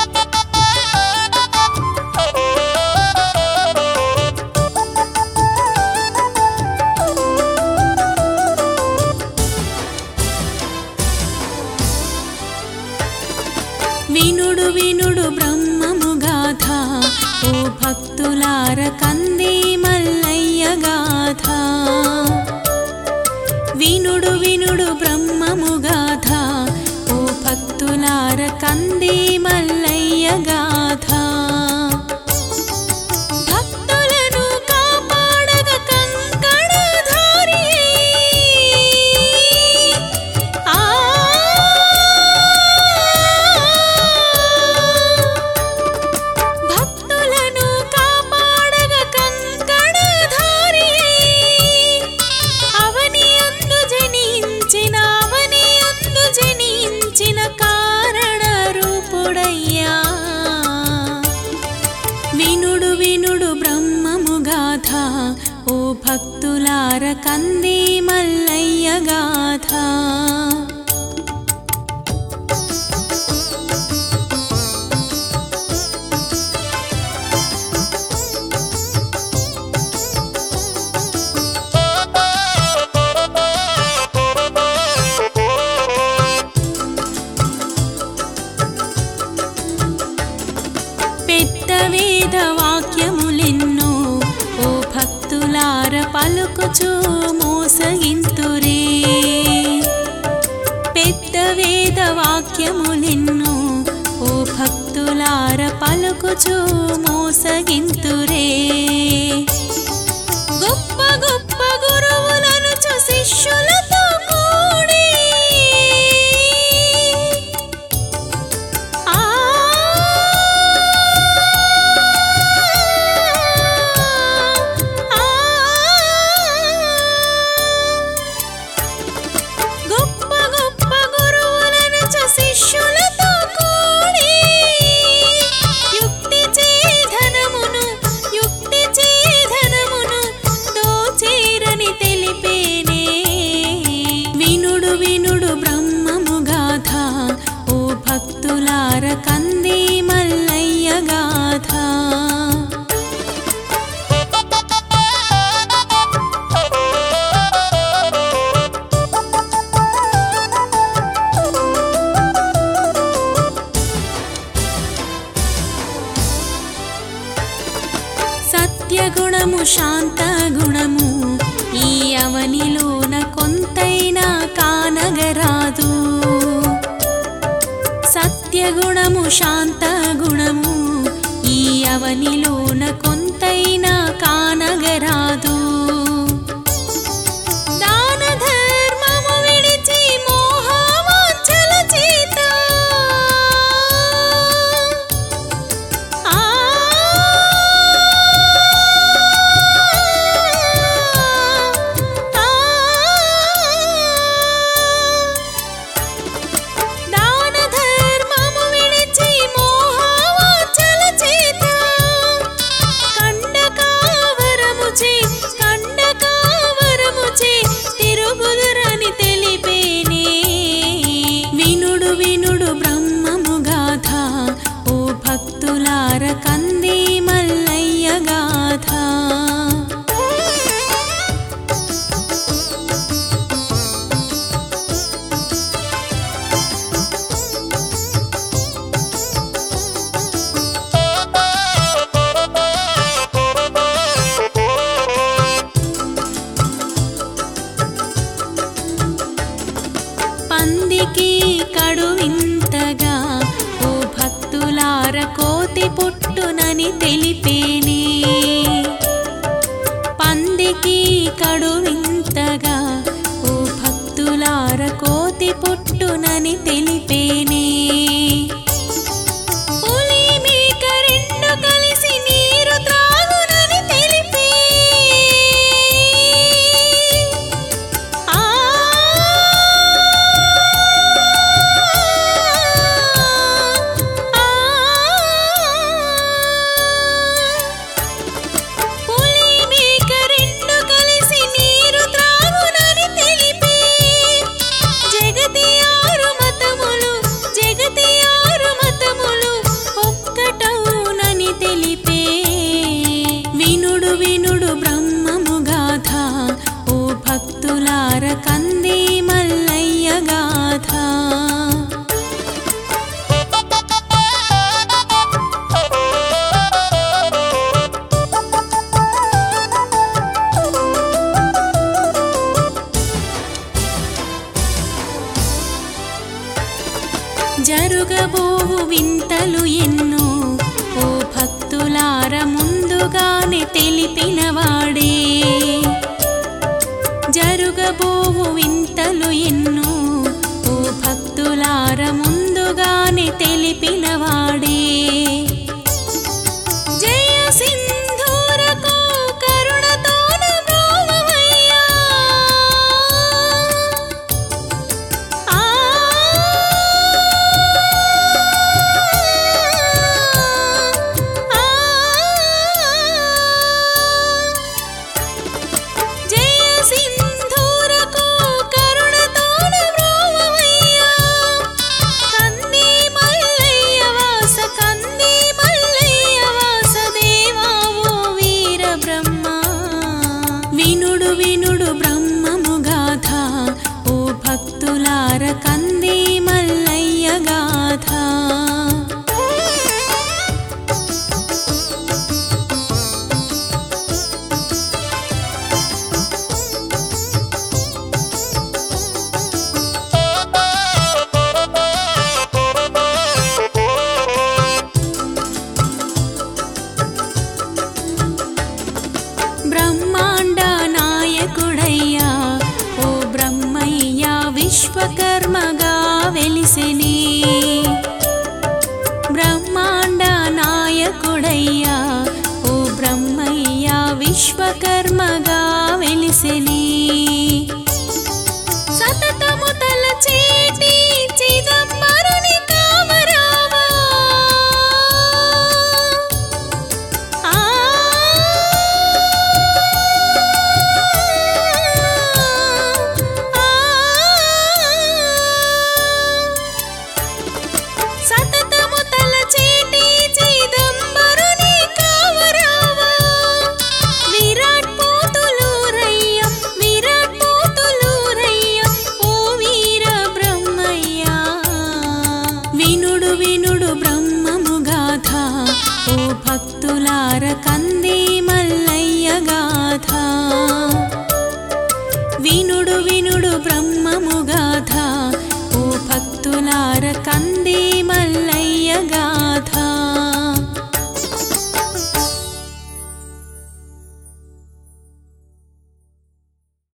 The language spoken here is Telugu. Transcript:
వినుడు వినుడు బ్రహ్మము గాథ ఓ భక్తులార కంది మల్లయ్య గాథ వినుడు వినుడు బ్రహ్మము గాథ ఓ భక్తులార కంది మల్లయ్య గాథ భక్తులను కాపాడగ కంకణధారి ఆ భక్తులను కాపాడగ కంకణధారి అవని అందు జనించిన అవని అందు జనించిన కారణ రూపుడయ్యా వినుడు వినుడు బ్రహ్మము గాథ ఓ భక్తులార కంది మల్లయ్య గాథ పెద్ద వేద వాక్యములెన్నో ఓ భక్తులార పలుకుచూ మోసగింతురే పెద్ద వేద వాక్యములెన్నో ఓ భక్తులార పలుకుచూ మోసగింతురే గొప్ప గొప్ప గురువులను చు శిష్యులతో కూడి ఆ గొప్ప గొప్ప గురువులను చ శిష్యులతో కూడి యుక్తి చేధనమును యుక్తి చేధనమును దోచేరని తెలిపేనే వినుడు వినుడు బ్రహ్మము గాథ ఓ భక్తులార కంది మల్లయ్య గాథ సత్యగుణము శాంత గుణము ఈ అవనిలోన కొంతైనా కానగరాదు సత్యగుణము శాంత గుణము ఈ అవనిలోన కొంతైనా కానగరాదు దాన ధర్మము విడిచి మోహవాంఛల చేత ఆ దాన ధర్మము విడిచి మోహవాంఛల చేత కండకావరముచే కండకావరముచే తిరుగుదురని తెలిపేనే వినుడు వినుడు బ్రహ్మము గాథ ఓ భక్తులార కంది మల్లయ్య గాథ పందికి కడువింతగా ఓ భక్తులార కోతి పుట్టునని తెలిపేనే పందికి కడువింతగా ఓ భక్తులార కోతి పుట్టునని తెలిపేనే పులి మేక రెండు కలిసి నీరు త్రాగునని తెలిపే ఆ పులి మేక రెండు కలిసి నీరు జరగబోవు వింతలు ఎన్నో ఓ భక్తులార ముందుగానే తెలిపినవాడే జరుగబోవు వింతలు ఎన్నో ఓ భక్తులార ముందుగానే తెలిపినవాడే జయ సింధూరకు కరుణతోన బ్రోవమయ్యా ఆ జయ సింధూరకు కరుణతోన బ్రోవమయ్యా కంది మల్లయ్య వాస కంది మల్లయ్య వాస దేవావో వీర బ్రహ్మ వినుడు వినుడు బ్రహ్మము గాథ ఓ భక్తులార కంది మల్లయ్య గాథ బ్రహ్మాండ నాయకుడయ్యా ఓ బ్రహ్మయ్యా విశ్వకర్మగా వెలిసిని బ్రహ్మాండ నాయకుడయ్యా ఓ బ్రహ్మయ్యా విశ్వకర్మగా వెలిసిని సతతము తలచేటి చిదంబరుని కామరావా ఆ సతతము తలచేటి చిదంబరుని కామరావా విరాట్ పోతులూరయ్య విరాట్ పోతులూరయ్య ఓ వీర బ్రహ్మయ్య వినుడు వినుడు బ్రహ్మము గాథ ఓ భక్తులార కంది మల్లయ్య గాథ వినుడు వినుడు బ్రహ్మము గాథ ఓ భక్తులార కంది మల్లయ్య